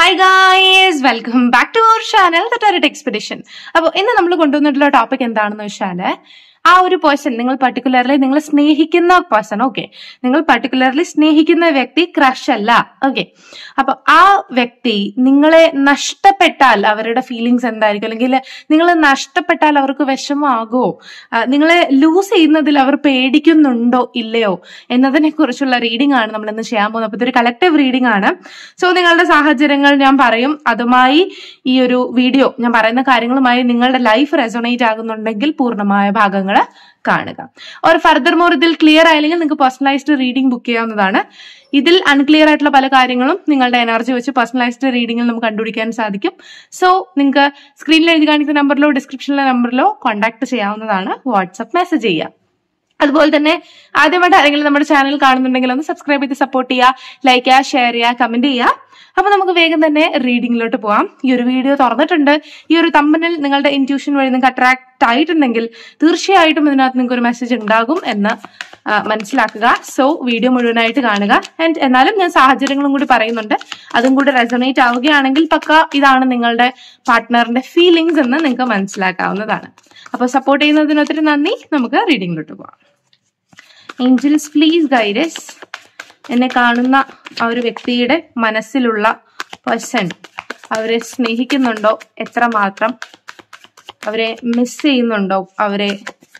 Hi guys welcome back to our channel the tarot expedition അപ്പോൾ ഇന്ന് നമ്മൾ കൊണ്ടുവന്നിട്ടുള്ള ടോപ്പിക് എന്താണെന്ന് വെച്ചാല് ആ ഒരു പേഴ്സൺ നിങ്ങൾ പർട്ടിക്കുലർലി നിങ്ങൾ സ്നേഹിക്കുന്ന പേഴ്സൺ ഓക്കെ നിങ്ങൾ പർട്ടിക്കുലർലി സ്നേഹിക്കുന്ന വ്യക്തി ക്രഷ് അല്ല ഓക്കെ അപ്പൊ ആ വ്യക്തി നിങ്ങളെ നഷ്ടപ്പെട്ടാൽ അവരുടെ ഫീലിങ്സ് എന്തായിരിക്കും അല്ലെങ്കിൽ നിങ്ങൾ നഷ്ടപ്പെട്ടാൽ അവർക്ക് വിഷമമാകുമോ ആ, നിങ്ങളെ ലൂസ് ചെയ്യുന്നതിൽ അവർ പേടിക്കുന്നുണ്ടോ ഇല്ലയോ എന്നതിനെ കുറിച്ചുള്ള റീഡിംഗ് ആണ് നമ്മൾ ഇന്ന് ചെയ്യാൻ പോകുന്നത് അപ്പൊ ഇതൊരു കളക്റ്റീവ് റീഡിംഗ് ആണ് സോ നിങ്ങളുടെ സാഹചര്യങ്ങൾ ഞാൻ പറയും അതുമായി ഈ ഒരു വീഡിയോ ഞാൻ പറയുന്ന കാര്യങ്ങളുമായി നിങ്ങളുടെ ലൈഫ് റെസൊണേറ്റ് ആകുന്നുണ്ടെങ്കിൽ പൂർണ്ണമായ ഭാഗങ്ങൾ കാണുക ഓർ ഫർദർ മോർ ഇതിൽ ക്ലിയർ ആയില്ലെങ്കിൽ നിങ്ങൾക്ക് പേഴ്സണലൈസ്ഡ് റീഡിംഗ് ബുക്ക് ചെയ്യാവുന്നതാണ് ഇതിൽ അൺക്ലിയർ ആയിട്ടുള്ള പല കാര്യങ്ങളും നിങ്ങളുടെ എനർജി വെച്ച് പേഴ്സണലൈസ്ഡ് റീഡിംഗിൽ നമുക്ക് കണ്ടുപിടിക്കാൻ സാധിക്കും സോ നിങ്ങൾക്ക് സ്ക്രീനിൽ എഴുതി കാണിക്കുന്ന നമ്പറിലോ ഡിസ്ക്രിപ്ഷനിലെ നമ്പറിലോ കോൺടാക്ട് ചെയ്യാവുന്നതാണ് വാട്സപ്പ് മെസ്സേജ് ചെയ്യുക അതുപോലെ തന്നെ ആദ്യമായിട്ട് ആരെങ്കിലും നമ്മുടെ ചാനൽ കാണുന്നുണ്ടെങ്കിൽ ഒന്ന് സബ്സ്ക്രൈബ് ചെയ്ത് സപ്പോർട്ട് ചെയ്യുക ലൈക്ക് ചെയ്യുക ഷെയർ ചെയ്യുക കമന്റ് ചെയ്യുക അപ്പൊ നമുക്ക് വേഗം തന്നെ റീഡിങ്ങിലോട്ട് പോവാം ഈ ഒരു വീഡിയോ തുറന്നിട്ടുണ്ട് ഈ ഒരു തമ്പനിൽ നിങ്ങളുടെ ഇൻറ്റ്യൂഷൻ വഴി നിങ്ങൾക്ക് അട്രാക്ട് ആയിട്ടുണ്ടെങ്കിൽ തീർച്ചയായിട്ടും ഇതിനകത്ത് നിങ്ങൾക്ക് ഒരു മെസ്സേജ് ഉണ്ടാകും എന്ന് ആ, മനസ്സിലാക്കുക സോ വീഡിയോ മുഴുവനായിട്ട് കാണുക ആൻഡ് എന്നാലും ഞാൻ സാഹചര്യങ്ങളും കൂടി പറയുന്നുണ്ട് അതും കൂടി റെസണേറ്റ് ആവുകയാണെങ്കിൽ പക്ക ഇതാണ് നിങ്ങളുടെ പാർട്ട്ണറിന്റെ ഫീലിങ്സ് എന്ന് നിങ്ങൾക്ക് മനസ്സിലാക്കാവുന്നതാണ് അപ്പോൾ സപ്പോർട്ട് ചെയ്യുന്നതിന് ഒത്തിരി നന്ദി നമുക്ക് റീഡിങ്ങിലോട്ട് പോവാം ഏഞ്ചൽസ് പ്ലീസ് ഗൈഡസ് എന്നെ കാണുന്ന ആ ഒരു വ്യക്തിയുടെ മനസ്സിലുള്ള പേഴ്സൺ അവരെ സ്നേഹിക്കുന്നുണ്ടോ എത്രമാത്രം അവരെ മിസ് ചെയ്യുന്നുണ്ടോ അവരെ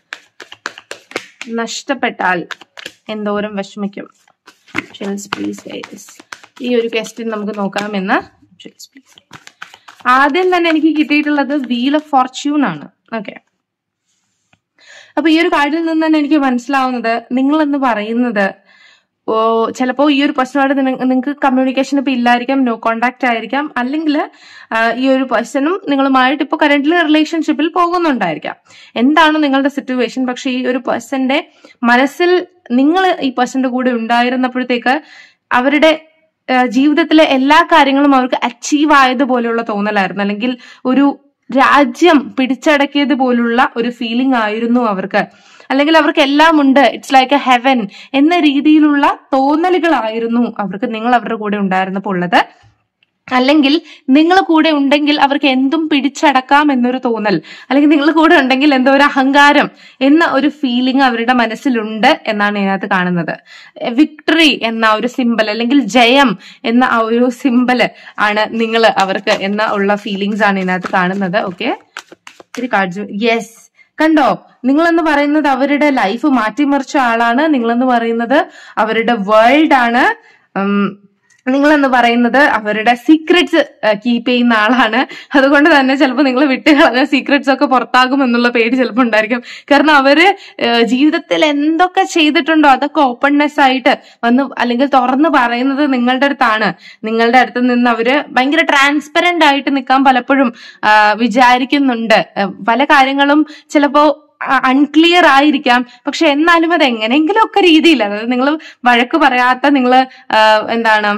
നഷ്ടപ്പെട്ടാൽ എന്തോരം വിഷമിക്കും ഷെൽസ് പ്ലീസ് ഗൈഡസ് ഈ ഒരു ക്വസ്റ്റ്യൻ നമുക്ക് നോക്കാമെന്ന് ഷെൽസ് പ്ലീസ് ആദ്യം തന്നെ എനിക്ക് കിട്ടിയിട്ടുള്ളത് വീൽ ഓഫ് ഫോർച്യൂൺ ആണ് ഓക്കെ അപ്പൊ ഈ ഒരു കാർഡിൽ നിന്ന് തന്നെ എനിക്ക് മനസ്സിലാവുന്നത് നിങ്ങൾ എന്ന് പറയുന്നത് ഓ ചിലപ്പോ ഈ ഒരു പേഴ്സണോട് നിങ്ങൾക്ക് കമ്മ്യൂണിക്കേഷൻ ഇപ്പൊ ഇല്ലായിരിക്കാം നോ കോണ്ടാക്ട് ആയിരിക്കാം അല്ലെങ്കിൽ ഈ ഒരു പേഴ്സണും നിങ്ങളുമായിട്ട് ഇപ്പൊ കറന്റ്ലി റിലേഷൻഷിപ്പിൽ പോകുന്നുണ്ടായിരിക്കാം എന്താണ് നിങ്ങളുടെ സിറ്റുവേഷൻ പക്ഷെ ഈ ഒരു പേഴ്സന്റെ മനസ്സിൽ നിങ്ങൾ ഈ പേഴ്സന്റെ കൂടെ ഉണ്ടായിരുന്നപ്പോഴത്തേക്ക് അവരുടെ ആ, ജീവിതത്തിലെ എല്ലാ കാര്യങ്ങളും അവർക്ക് അച്ചീവ് ആയതുപോലെയുള്ള തോന്നലായിരുന്നു അല്ലെങ്കിൽ ഒരു രാജ്യം പിടിച്ചടക്കിയത് പോലുള്ള ഒരു ഫീലിംഗ് ആയിരുന്നു അവർക്ക് അല്ലെങ്കിൽ അവർക്ക് എല്ലാം ഉണ്ട് ഇറ്റ്സ് ലൈക്ക് എ ഹെവൻ എന്ന രീതിയിലുള്ള തോന്നലുകളായിരുന്നു അവർക്ക് നിങ്ങൾ അവരുടെ കൂടെ ഉണ്ടായിരുന്നപ്പോൾ ഉള്ളത് അല്ലെങ്കിൽ നിങ്ങൾ കൂടെ ഉണ്ടെങ്കിൽ അവർക്ക് എന്തും പിടിച്ചടക്കാം എന്നൊരു തോന്നൽ അല്ലെങ്കിൽ നിങ്ങൾ കൂടെ ഉണ്ടെങ്കിൽ എന്തോ ഒരു അഹങ്കാരം എന്ന ഒരു ഫീലിംഗ് അവരുടെ മനസ്സിലുണ്ട് എന്നാണ് ഇതിനകത്ത് കാണുന്നത് വിക്ടറി എന്ന ഒരു സിമ്പൽ അല്ലെങ്കിൽ ജയം എന്ന ആ ഒരു സിമ്പൽ ആണ് നിങ്ങൾ അവർക്ക് എന്ന ഉള്ള ഫീലിങ്സ് ആണ് ഇതിനകത്ത് കാണുന്നത് ഓക്കെ ഒരു കാർഡ് യെസ് കണ്ടോ നിങ്ങളെന്ന് പറയുന്നത് അവരുടെ ലൈഫ് മാറ്റിമറിച്ച ആളാണ് നിങ്ങളെന്ന് പറയുന്നത് അവരുടെ വേൾഡ് ആണ് ഉം, നിങ്ങളെന്ന് പറയുന്നത് അവരുടെ സീക്രറ്റ്സ് കീപ്പ് ചെയ്യുന്ന ആളാണ് അതുകൊണ്ട് തന്നെ ചിലപ്പോൾ നിങ്ങൾ വിട്ടുകളഞ്ഞ സീക്രറ്റ്സ് ഒക്കെ പുറത്താകും എന്നുള്ള പേടി ചിലപ്പോൾ ഉണ്ടായിരിക്കും കാരണം അവര് ഏഹ്, ജീവിതത്തിൽ എന്തൊക്കെ ചെയ്തിട്ടുണ്ടോ അതൊക്കെ ഓപ്പൺനെസ് ആയിട്ട് വന്ന് അല്ലെങ്കിൽ തുറന്ന് പറയുന്നത് നിങ്ങളുടെ അടുത്താണ് നിങ്ങളുടെ അടുത്ത് നിന്ന് അവര് ഭയങ്കര ട്രാൻസ്പെറന്റ് ആയിട്ട് നിൽക്കാൻ പലപ്പോഴും ആ, വിചാരിക്കുന്നുണ്ട് ഏഹ്, പല കാര്യങ്ങളും ചിലപ്പോ അൺക്ലിയർ ആയിരിക്കാം പക്ഷെ എന്നാലും അത് എങ്ങനെയെങ്കിലും ഒക്കെ രീതിയിൽ അതായത് നിങ്ങൾ വഴക്ക് പറയാത്ത നിങ്ങൾ എന്താണ്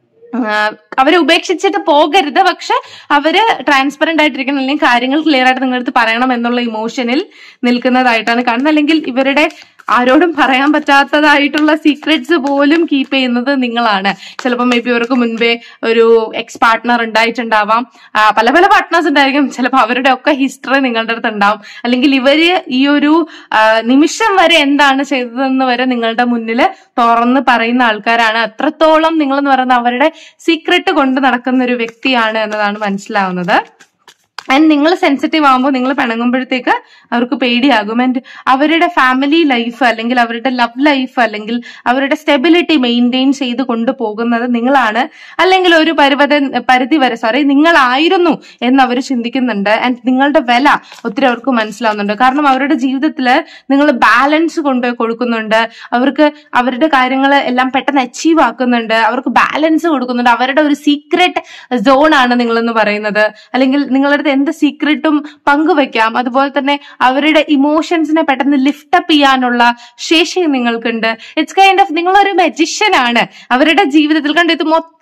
ആഹ് അവരെ ഉപേക്ഷിച്ചിട്ട് പോകരുത് പക്ഷെ അവര് ട്രാൻസ്പെറന്റ് ആയിട്ടിരിക്കണം അല്ലെങ്കിൽ കാര്യങ്ങൾ ക്ലിയർ ആയിട്ട് നിങ്ങളുടെ അടുത്ത് പറയണം എന്നുള്ള ഇമോഷനിൽ നിൽക്കുന്നതായിട്ടാണ് കാണുന്നത് അല്ലെങ്കിൽ ഇവരുടെ ആരോടും പറയാൻ പറ്റാത്തതായിട്ടുള്ള സീക്രറ്റ്സ് പോലും കീപ്പ് ചെയ്യുന്നത് നിങ്ങളാണ് ചിലപ്പോൾ മേ ബി ഇവർക്ക് മുൻപേ ഒരു എക്സ് പാർട്ട്ണർ ഉണ്ടായിട്ടുണ്ടാവാം ആ, പല പല പാർട്ട്നേഴ്സ് ഉണ്ടായിരിക്കും ചിലപ്പോൾ അവരുടെ ഒക്കെ ഹിസ്റ്ററി നിങ്ങളുടെ അടുത്ത് ഉണ്ടാവും അല്ലെങ്കിൽ ഇവര് ഈ ഒരു ആ, നിമിഷം വരെ എന്താണ് ചെയ്തതെന്ന് വരെ നിങ്ങളുടെ മുന്നിൽ തുറന്ന് പറയുന്ന ആൾക്കാരാണ് അത്രത്തോളം നിങ്ങൾ എന്ന് പറയുന്ന അവരുടെ സീക്രട്ട് കൊണ്ട് നടക്കുന്ന ഒരു വ്യക്തിയാണ് എന്നതാണ് മനസ്സിലാവുന്നത് ആൻഡ് നിങ്ങൾ സെൻസിറ്റീവ് ആകുമ്പോൾ നിങ്ങൾ പിണങ്ങുമ്പോഴത്തേക്ക് അവർക്ക് പേടിയാകും ആൻഡ് അവരുടെ ഫാമിലി ലൈഫ് അല്ലെങ്കിൽ അവരുടെ ലവ് ലൈഫ് അല്ലെങ്കിൽ അവരുടെ സ്റ്റെബിലിറ്റി മെയിൻറ്റെയിൻ ചെയ്ത് കൊണ്ടുപോകുന്നത് നിങ്ങളാണ് അല്ലെങ്കിൽ ഒരു പരുവത പരിധി വരെ സോറി നിങ്ങളായിരുന്നു എന്ന് അവർ ചിന്തിക്കുന്നുണ്ട് ആൻഡ് നിങ്ങളുടെ വില ഒത്തിരി അവർക്ക് മനസ്സിലാവുന്നുണ്ട് കാരണം അവരുടെ ജീവിതത്തിൽ നിങ്ങൾ ബാലൻസ് കൊണ്ട് കൊടുക്കുന്നുണ്ട് അവർക്ക് അവരുടെ കാര്യങ്ങൾ എല്ലാം പെട്ടെന്ന് അച്ചീവ് ആക്കുന്നുണ്ട് അവർക്ക് ബാലൻസ് കൊടുക്കുന്നുണ്ട് അവരുടെ ഒരു സീക്രട്ട് സോൺ ആണ് നിങ്ങളെന്ന് പറയുന്നത് അല്ലെങ്കിൽ നിങ്ങളുടെ അടുത്ത് എന്ത് സീക്രട്ടും പങ്കുവെക്കാം അതുപോലെ തന്നെ അവരുടെ ഇമോഷൻസിനെ പെട്ടെന്ന് ലിഫ്റ്റ് അപ്പ് ചെയ്യാനുള്ള ശേഷി നിങ്ങൾക്കുണ്ട് ഇറ്റ്സ് കൈൻഡ് ഓഫ് നിങ്ങളൊരു magician ആണ് അവരുടെ ജീവിതത്തിൽ കണ്ട് ഇത് മൊത്തം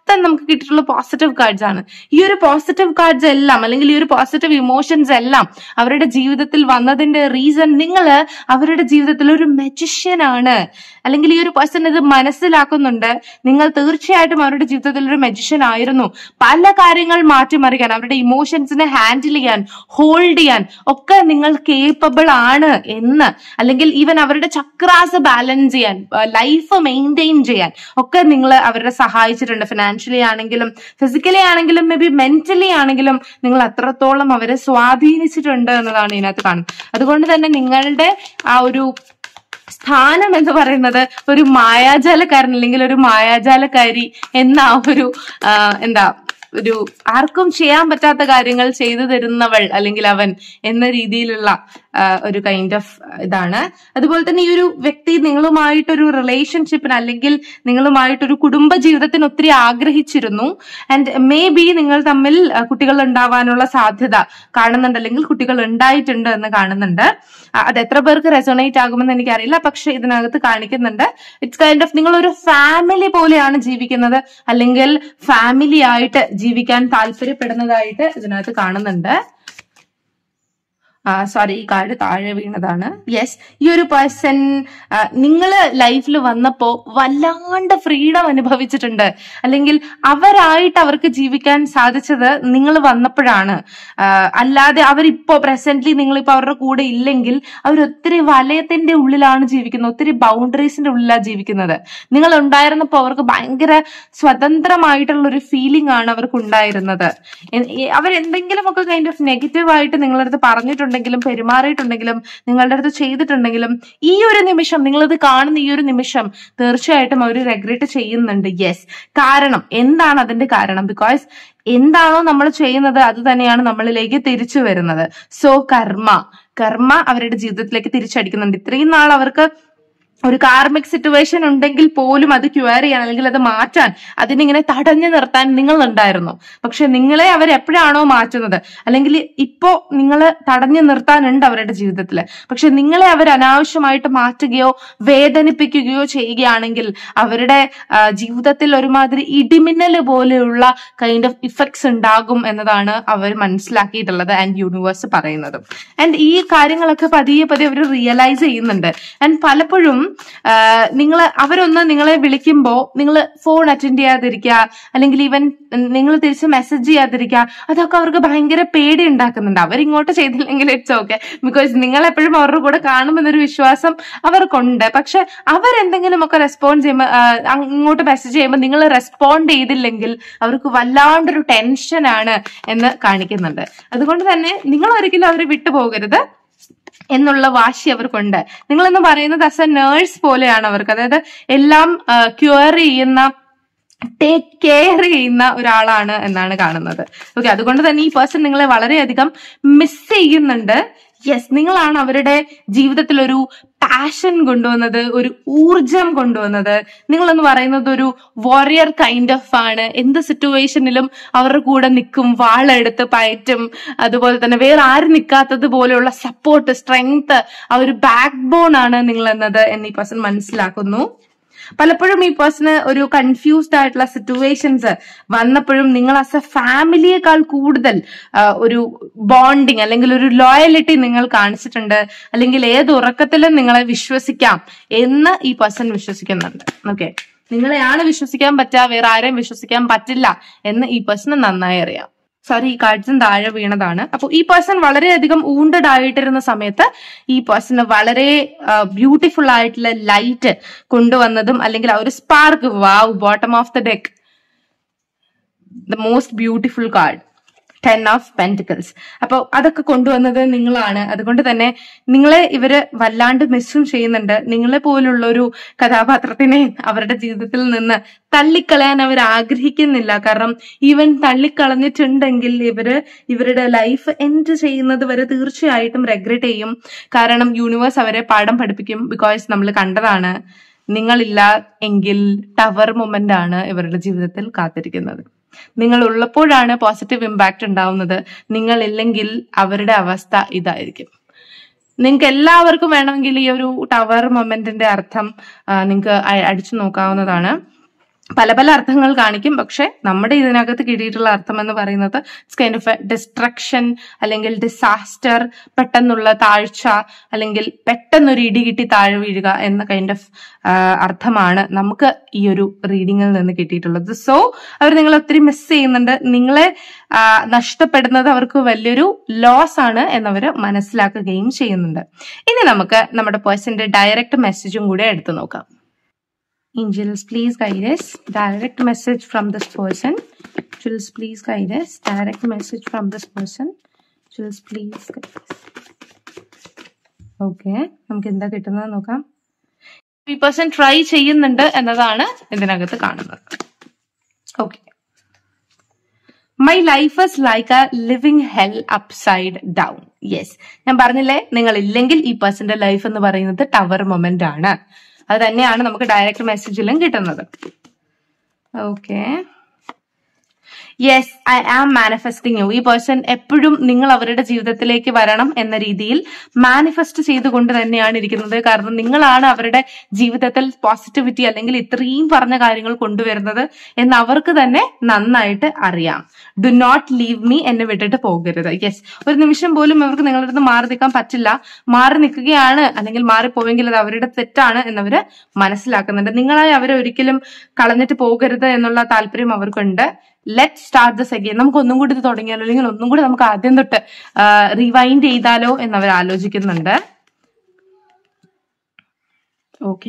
മൊത്തം നമുക്ക് കിട്ടിയിട്ടുള്ള പോസിറ്റീവ് കാർഡ്സ് ആണ് ഈ ഒരു പോസിറ്റീവ് കാർഡ്സ് എല്ലാം അല്ലെങ്കിൽ ഈ ഒരു പോസിറ്റീവ് ഇമോഷൻസ് എല്ലാം അവരുടെ ജീവിതത്തിൽ വന്നതിന്റെ റീസൺ നിങ്ങൾ അവരുടെ ജീവിതത്തിൽ ഒരു മെജിഷ്യൻ ആണ് അല്ലെങ്കിൽ ഈ ഒരു പേഴ്സൺ ഇത് മനസ്സിലാക്കുന്നുണ്ട് നിങ്ങൾ തീർച്ചയായിട്ടും അവരുടെ ജീവിതത്തിൽ ഒരു മെജിഷ്യൻ ആയിരുന്നു പല കാര്യങ്ങൾ മാറ്റിമറിക്കാൻ അവരുടെ ഇമോഷൻസിനെ ഹാൻഡിൽ ചെയ്യാൻ ഹോൾഡ് ചെയ്യാൻ ഒക്കെ നിങ്ങൾ കേപ്പബിൾ ആണ് എന്ന് അല്ലെങ്കിൽ ഈവൻ അവരുടെ ചക്രാസ് ബാലൻസ് ചെയ്യാൻ ലൈഫ് മെയിൻറ്റെയിൻ ചെയ്യാൻ ഒക്കെ നിങ്ങൾ അവരെ സഹായിച്ചിട്ടുണ്ട് ഫിനാൻഷ്യലി ആണെങ്കിലും ഫിസിക്കലി ആണെങ്കിലും മേ ബി മെന്റലി ആണെങ്കിലും നിങ്ങൾ അത്രത്തോളം അവരെ സ്വാധീനിച്ചിട്ടുണ്ട് എന്നതാണ് ഇതിനകത്ത് കാണുന്നത് അതുകൊണ്ട് തന്നെ നിങ്ങളുടെ ആ ഒരു സ്ഥാനം എന്ന് പറയുന്നത് ഒരു മായാജാലക്കാരൻ അല്ലെങ്കിൽ ഒരു മായാജാലക്കാരി എന്ന ആ ഒരു ആ, എന്താ ഒരു ആർക്കും ചെയ്യാൻ പറ്റാത്ത കാര്യങ്ങൾ ചെയ്തു തരുന്നവൾ അല്ലെങ്കിൽ അവൻ എന്ന രീതിയിലുള്ള ആ, ഒരു കൈൻഡ് ഓഫ് ഇതാണ് അതുപോലെ തന്നെ ഈ ഒരു വ്യക്തി നിങ്ങളുമായിട്ടൊരു റിലേഷൻഷിപ്പിന് അല്ലെങ്കിൽ നിങ്ങളുമായിട്ടൊരു കുടുംബ ജീവിതത്തിന് ഒത്തിരി ആഗ്രഹിച്ചിരുന്നു ആൻഡ് മേ ബി നിങ്ങൾ തമ്മിൽ ആ, കുട്ടികൾ ഉണ്ടാവാനുള്ള സാധ്യത കാണുന്നുണ്ട് അല്ലെങ്കിൽ കുട്ടികൾ ഉണ്ടായിട്ടുണ്ട് എന്ന് കാണുന്നുണ്ട് ആ, അത് എത്ര പേർക്ക് റെസൊണേറ്റ് ആകുമെന്ന് എനിക്കറിയില്ല പക്ഷെ ഇതിനകത്ത് കാണിക്കുന്നുണ്ട് ഇറ്റ്സ് കൈൻഡ് ഓഫ് നിങ്ങൾ ഒരു ഫാമിലി പോലെയാണ് ജീവിക്കുന്നത് അല്ലെങ്കിൽ ഫാമിലി ആയിട്ട് ജീവിക്കാൻ താല്പര്യപ്പെടുന്നതായിട്ട് ഇതിനകത്ത് കാണുന്നുണ്ട് സോറി ഈ കാർഡ് താഴെ വീണതാണ് യെസ് ഈ ഒരു പേഴ്സൺ നിങ്ങൾ ലൈഫിൽ വന്നപ്പോ വല്ലാണ്ട് ഫ്രീഡം അനുഭവിച്ചിട്ടുണ്ട് അല്ലെങ്കിൽ അവരായിട്ട് അവർക്ക് ജീവിക്കാൻ സാധിച്ചത് നിങ്ങൾ വന്നപ്പോഴാണ് ആ, അല്ലാതെ അവരിപ്പോ പ്രസന്റ്ലി നിങ്ങളിപ്പോ അവരുടെ കൂടെ ഇല്ലെങ്കിൽ അവർ ഒത്തിരി വലയത്തിന്റെ ഉള്ളിലാണ് ജീവിക്കുന്നത് ഒത്തിരി ബൗണ്ടറീസിന്റെ ഉള്ളിലാണ് ജീവിക്കുന്നത് നിങ്ങൾ ഉണ്ടായിരുന്നപ്പോ അവർക്ക് ഭയങ്കര സ്വതന്ത്രമായിട്ടുള്ള ഒരു ഫീലിംഗ് ആണ് അവർക്ക് ഉണ്ടായിരുന്നത് എ- ഈ- അവരെന്തെങ്കിലുമൊക്കെ കൈൻഡ് ഓഫ് നെഗറ്റീവ് ആയിട്ട് നിങ്ങളുടെ അടുത്ത് പറഞ്ഞിട്ടുണ്ടെങ്കിലും പെരുമാറിയിട്ടുണ്ടെങ്കിലും നിങ്ങളുടെ അടുത്ത് ചെയ്തിട്ടുണ്ടെങ്കിലും ഈ ഒരു നിമിഷം നിങ്ങളിത് കാണുന്ന ഈ ഒരു നിമിഷം തീർച്ചയായിട്ടും അവർ റെഗ്രറ്റ് ചെയ്യുന്നുണ്ട് യെസ് കാരണം എന്താണ് അതിന്റെ കാരണം ബിക്കോസ് എന്താണോ നമ്മൾ ചെയ്യുന്നത് അത് തന്നെയാണ് നമ്മളിലേക്ക് തിരിച്ചു വരുന്നത് സോ കർമ്മ കർമ്മ അവരുടെ ജീവിതത്തിലേക്ക് തിരിച്ചടിക്കുന്നുണ്ട് ഇത്രയും നാൾ അവർക്ക് ഒരു കാർമിക് സിറ്റുവേഷൻ ഉണ്ടെങ്കിൽ പോലും അത് ക്യൂർ ചെയ്യാൻ അല്ലെങ്കിൽ അത് മാറ്റാൻ അതിനിങ്ങനെ തടഞ്ഞു നിർത്താൻ നിങ്ങൾ ഉണ്ടായിരുന്നു പക്ഷെ നിങ്ങളെ അവർ എപ്പോഴാണോ മാറ്റുന്നത് അല്ലെങ്കിൽ ഇപ്പോ നിങ്ങൾ തടഞ്ഞു നിർത്താനുണ്ട് അവരുടെ ജീവിതത്തിൽ പക്ഷെ നിങ്ങളെ അവർ അനാവശ്യമായിട്ട് മാറ്റുകയോ വേദനിപ്പിക്കുകയോ ചെയ്യുകയാണെങ്കിൽ അവരുടെ ആ, ജീവിതത്തിൽ ഒരുമാതിരി ഇടിമിന്നൽ പോലെയുള്ള കൈൻഡ് ഓഫ് ഇഫക്ട്സ് ഉണ്ടാകും എന്നതാണ് അവർ മനസ്സിലാക്കിയിട്ടുള്ളത് ആൻഡ് യൂണിവേഴ്സ് പറയുന്നതും ആൻഡ് ഈ കാര്യങ്ങളൊക്കെ പതിയെ പതിയെ അവർ റിയലൈസ് ചെയ്യുന്നുണ്ട് ആൻഡ് പലപ്പോഴും നിങ്ങൾ അവരൊന്ന് നിങ്ങളെ വിളിക്കുമ്പോൾ നിങ്ങൾ ഫോൺ അറ്റൻഡ് ചെയ്യാതിരിക്കുക അല്ലെങ്കിൽ ഈവൻ നിങ്ങൾ തിരിച്ച് മെസ്സേജ് ചെയ്യാതിരിക്കുക അതൊക്കെ അവർക്ക് ഭയങ്കര പേടി ഉണ്ടാക്കുന്നുണ്ട് അവരിങ്ങോട്ട് ചെയ്തില്ലെങ്കിൽ ഇറ്റ്സ് ഓക്കെ ബിക്കോസ് നിങ്ങൾ എപ്പോഴും അവരുടെ കൂടെ കാണുമെന്നൊരു വിശ്വാസം അവർക്കുണ്ട് പക്ഷെ അവരെന്തെങ്കിലുമൊക്കെ റെസ്പോണ്ട് ചെയ്യുമ്പോൾ ഇങ്ങോട്ട് മെസ്സേജ് ചെയ്യുമ്പോൾ നിങ്ങൾ റെസ്പോണ്ട് ചെയ്തില്ലെങ്കിൽ അവർക്ക് വല്ലാണ്ടൊരു ടെൻഷനാണ് എന്ന് കാണിക്കുന്നുണ്ട് അതുകൊണ്ട് തന്നെ നിങ്ങൾ ഒരിക്കലും അവരെ വിട്ടുപോകരുത് എന്നുള്ള വാശി അവർക്കുണ്ട് നിങ്ങളെന്ന് പറയുന്നത് ആസ് എ നേഴ്സ് പോലെയാണ് അവർക്ക് അതായത് എല്ലാം ക്യൂർ ചെയ്യുന്ന ടേക്ക് കെയർ ചെയ്യുന്ന ഒരാളാണ് എന്നാണ് കാണുന്നത് ഓക്കെ അതുകൊണ്ട് തന്നെ ഈ പേഴ്സൺ നിങ്ങളെ വളരെയധികം മിസ് ചെയ്യുന്നുണ്ട് യെസ് നിങ്ങളാണ് അവരുടെ ജീവിതത്തിൽ ഒരു പാഷൻ കൊണ്ടുവന്നത് ഒരു ഊർജം കൊണ്ടുവന്നത് നിങ്ങളെന്ന് പറയുന്നത് ഒരു വാരിയർ കൈൻഡ് ഓഫ് ആണ് എന്ത് സിറ്റുവേഷനിലും അവരുടെ കൂടെ നിൽക്കും വാളെടുത്ത് പയറ്റും അതുപോലെ തന്നെ വേറെ ആരും നിൽക്കാത്തത് പോലെയുള്ള സപ്പോർട്ട് സ്ട്രെങ്ത് ആ ഒരു ബാക്ക് ബോൺ ആണ് നിങ്ങൾ എന്നത് എന്ന് ഈ പേഴ്സൺ മനസ്സിലാക്കുന്നു പലപ്പോഴും ഈ പേഴ്സണ് ഒരു കൺഫ്യൂസ്ഡ് ആയിട്ടുള്ള സിറ്റുവേഷൻസ് വന്നപ്പോഴും നിങ്ങൾ ആസ് എ ഫാമിലിയേക്കാൾ കൂടുതൽ ആ, ഒരു ബോണ്ടിങ് അല്ലെങ്കിൽ ഒരു ലോയലിറ്റി നിങ്ങൾ കാണിച്ചിട്ടുണ്ട് അല്ലെങ്കിൽ ഏത് ഉറക്കത്തിലും നിങ്ങളെ വിശ്വസിക്കാം എന്ന് ഈ പേഴ്സൺ വിശ്വസിക്കുന്നുണ്ട് ഓക്കെ നിങ്ങളെയാണ് വിശ്വസിക്കാൻ പറ്റുക വേറെ ആരെയും വിശ്വസിക്കാൻ പറ്റില്ല എന്ന് ഈ പേഴ്സണ് നന്നായി അറിയാം സോറി ഈ കാർഡ്സും താഴെ വീണതാണ് അപ്പോൾ ഈ പേഴ്സൺ വളരെയധികം ഊണ്ടഡ് ആയിട്ടിരുന്ന സമയത്ത് ഈ പേഴ്സണ് വളരെ ബ്യൂട്ടിഫുൾ ആയിട്ടുള്ള ലൈറ്റ് കൊണ്ടുവന്നതും അല്ലെങ്കിൽ ആ ഒരു spark wow bottom of the deck the most beautiful card ten of pentacles അപ്പോൾ അതൊക്കെ കൊണ്ടുവന്നത് നിങ്ങളാണ് അതുകൊണ്ട് തന്നെ നിങ്ങളെ ഇവര് വല്ലാണ്ട് മിസ്സും ചെയ്യുന്നുണ്ട് നിങ്ങളെ പോലുള്ള ഒരു കഥാപാത്രത്തിനെ അവരുടെ ജീവിതത്തിൽ നിന്ന് തള്ളിക്കളയാൻ അവർ ആഗ്രഹിക്കുന്നില്ല കാരണം ഈവൻ തള്ളിക്കളഞ്ഞിട്ടുണ്ടെങ്കിൽ ഇവര് ഇവരുടെ ലൈഫ് എൻഡ് ചെയ്യുന്നത് വരെ തീർച്ചയായിട്ടും റെഗ്രറ്റ് ചെയ്യും കാരണം യൂണിവേഴ്സ് അവരെ പാഠം പഠിപ്പിക്കും ബിക്കോസ് നമ്മൾ കണ്ടതാണ് നിങ്ങളില്ല എങ്കിൽ ടവർ മൊമെന്റ് ആണ് ഇവരുടെ ജീവിതത്തിൽ കാത്തിരിക്കുന്നത് നിങ്ങൾ ഉള്ളപ്പോഴാണ് പോസിറ്റീവ് ഇമ്പാക്റ്റ് ഉണ്ടാവുന്നത് നിങ്ങൾ ഇല്ലെങ്കിൽ അവരുടെ അവസ്ഥ ഇതായിരിക്കും നിങ്ങൾക്ക് എല്ലാവർക്കും വേണമെങ്കിൽ ഈ ഒരു ടവർ മൊമെന്റിന്റെ അർത്ഥം നിങ്ങൾക്ക് അടിച്ചു നോക്കാവുന്നതാണ് പല പല അർത്ഥങ്ങൾ കാണിക്കും പക്ഷെ നമ്മുടെ ഇതിനകത്ത് കിട്ടിയിട്ടുള്ള അർത്ഥം എന്ന് പറയുന്നത് it's kind of a destruction അല്ലെങ്കിൽ ഡിസാസ്റ്റർ പെട്ടെന്നുള്ള താഴ്ച അല്ലെങ്കിൽ പെട്ടെന്നൊരു ഇടി കിട്ടി താഴെ വീഴുക എന്ന കൈൻഡ് ഓഫ് അർത്ഥമാണ് നമുക്ക് ഈ ഒരു റീഡിങ്ങിൽ നിന്ന് കിട്ടിയിട്ടുള്ളത് സോ അവർ നിങ്ങളെ ഒത്തിരി മിസ് ചെയ്യുന്നുണ്ട് നിങ്ങളെ ആ, നഷ്ടപ്പെടുന്നത് അവർക്ക് വലിയൊരു ലോസ് ആണ് എന്നവർ മനസ്സിലാക്കുകയും ചെയ്യുന്നുണ്ട് ഇനി നമുക്ക് നമ്മുടെ പേഴ്സന്റെ ഡയറക്റ്റ് മെസ്സേജും കൂടെ എടുത്തു നോക്കാം Angels, please guide us. Direct message from this person. Angels, please guide us. Direct message from this person. Angels, please guide us. Okay നമുക്ക് എന്താ കിട്ടുന്നത് നോക്കാം ഈ പേഴ്സൺ ട്രൈ ചെയ്യുന്നുണ്ട് എന്നതാണ് ഇതിനകത്ത് കാണുന്നത് okay my life is like a living hell upside down yes ഞാൻ പറഞ്ഞില്ലേ നിങ്ങൾ ഇല്ലെങ്കിൽ ഈ പേഴ്സന്റെ ലൈഫ് എന്ന് പറയുന്നത് ടവർ മൊമെന്റ് ആണ് അത് തന്നെയാണ് നമുക്ക് ഡയറക്റ്റ് മെസ്സേജിലും കിട്ടുന്നത് okay yes I am manifesting you ഈ പേഴ്സൺ എപ്പോഴും നിങ്ങൾ അവരുടെ ജീവിതത്തിലേക്ക് വരണം എന്ന രീതിയിൽ മാനിഫെസ്റ്റ് ചെയ്തുകൊണ്ട് തന്നെയാണ് ഇരിക്കുന്നത് കാരണം നിങ്ങളാണ് അവരുടെ ജീവിതത്തിൽ പോസിറ്റിവിറ്റി അല്ലെങ്കിൽ ഇത്രയും പറഞ്ഞ കാര്യങ്ങൾ കൊണ്ടുവരുന്നത് എന്ന് അവർക്ക് തന്നെ നന്നായിട്ട് അറിയാം ഡു നോട്ട് ലീവ് മീ എന്നെ വിട്ടിട്ട് പോകരുത് യെസ് ഒരു നിമിഷം പോലും അവർക്ക് നിങ്ങളുടെ അടുത്ത് മാറി നിൽക്കാൻ പറ്റില്ല മാറി നിൽക്കുകയാണ് അല്ലെങ്കിൽ മാറിപ്പോയെങ്കിൽ അത് അവരുടെ തെറ്റാണ് എന്നവര് മനസ്സിലാക്കുന്നുണ്ട് നിങ്ങളായി അവരെ ഒരിക്കലും കളഞ്ഞിട്ട് പോകരുത് എന്നുള്ള താല്പര്യം അവർക്കുണ്ട് ലെറ്റ് സ്റ്റാർട്ട് ദസ് അഗെയിൻ നമുക്ക് ഒന്നും കൂടി ഇത് തുടങ്ങിയാലോ അല്ലെങ്കിൽ ഒന്നും കൂടി നമുക്ക് ആദ്യം തൊട്ട് റിവൈൻഡ് ചെയ്താലോ എന്ന് അവർ ആലോചിക്കുന്നുണ്ട് okay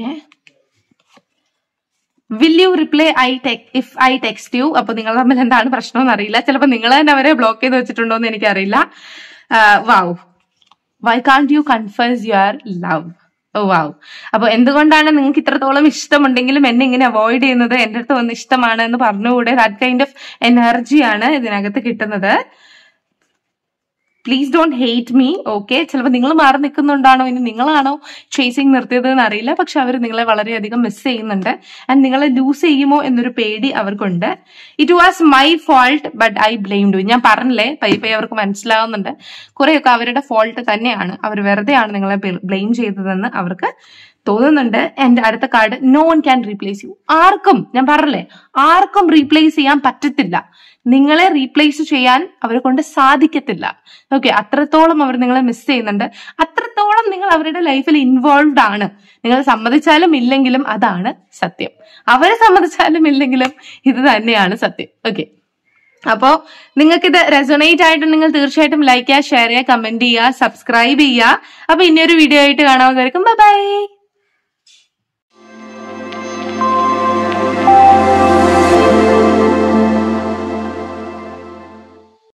will you reply I text if I text you അപ്പൊ നിങ്ങൾ തമ്മിൽ എന്താണ് പ്രശ്നം എന്ന് അറിയില്ല ചിലപ്പോൾ നിങ്ങൾ തന്നെ അവരെ ബ്ലോക്ക് ചെയ്ത് വെച്ചിട്ടുണ്ടോ എന്ന് എനിക്കറിയില്ല wow why can't you confess your love oh wow അപ്പൊ എന്തുകൊണ്ടാണ് നിങ്ങൾക്ക് ഇത്രത്തോളം ഇഷ്ടമുണ്ടെങ്കിലും എന്നെ ഇങ്ങനെ അവോയ്ഡ് ചെയ്യുന്നത് എന്റെ അടുത്ത് വന്ന് ഇഷ്ടമാണ് എന്ന് പറഞ്ഞുകൂടെ ദാറ്റ് കൈൻഡ് ഓഫ് എനർജിയാണ് ഇതിനകത്ത് കിട്ടുന്നത് please don't hate me okay ചിലപ്പോൾ നിങ്ങൾ മാറി നിൽക്കുന്നുണ്ടാണോ ഇനി നിങ്ങളാണോ ചേസിങ് നിർത്തിയത് എന്ന് അറിയില്ല പക്ഷെ അവർ നിങ്ങളെ വളരെയധികം മിസ് ചെയ്യുന്നുണ്ട് ആൻഡ് നിങ്ങളെ ലൂസ് ചെയ്യുമോ എന്നൊരു പേടി അവർക്കുണ്ട് it was my fault but I blame do ഞാൻ പറഞ്ഞില്ലേ പൈ പൈ അവർക്ക് മനസ്സിലാവുന്നുണ്ട് കുറെയൊക്കെ അവരുടെ ഫോൾട്ട് തന്നെയാണ് അവർ വെറുതെയാണ് നിങ്ങളെ ബ്ലെയിം ചെയ്തതെന്ന് അവർക്ക് തോന്നുന്നുണ്ട് എന്റെ അടുത്ത card no one can replace you ആർക്കും ഞാൻ പറഞ്ഞില്ലേ ആർക്കും റീപ്ലേസ് ചെയ്യാൻ പറ്റത്തില്ല നിങ്ങളെ റീപ്ലേസ് ചെയ്യാൻ അവരെ കൊണ്ട് സാധിക്കത്തില്ല ഓക്കെ അത്രത്തോളം അവർ നിങ്ങളെ മിസ് ചെയ്യുന്നുണ്ട് അത്രത്തോളം നിങ്ങൾ അവരുടെ ലൈഫിൽ ഇൻവോൾവ്ഡ് ആണ് നിങ്ങൾ സമ്മതിച്ചാലും ഇല്ലെങ്കിലും അതാണ് സത്യം അവരെ സമ്മതിച്ചാലും ഇല്ലെങ്കിലും ഇത് തന്നെയാണ് സത്യം ഓക്കെ അപ്പോ നിങ്ങൾക്ക് ഇത് റെസൊണേറ്റ് ആയിട്ട് നിങ്ങൾ തീർച്ചയായിട്ടും ലൈക്ക് ചെയ്യുക ഷെയർ ചെയ്യുക കമന്റ് ചെയ്യുക സബ്സ്ക്രൈബ് ചെയ്യുക അപ്പൊ ഇനിയൊരു വീഡിയോ ആയിട്ട് കാണാവുന്നതായിരിക്കും ബൈ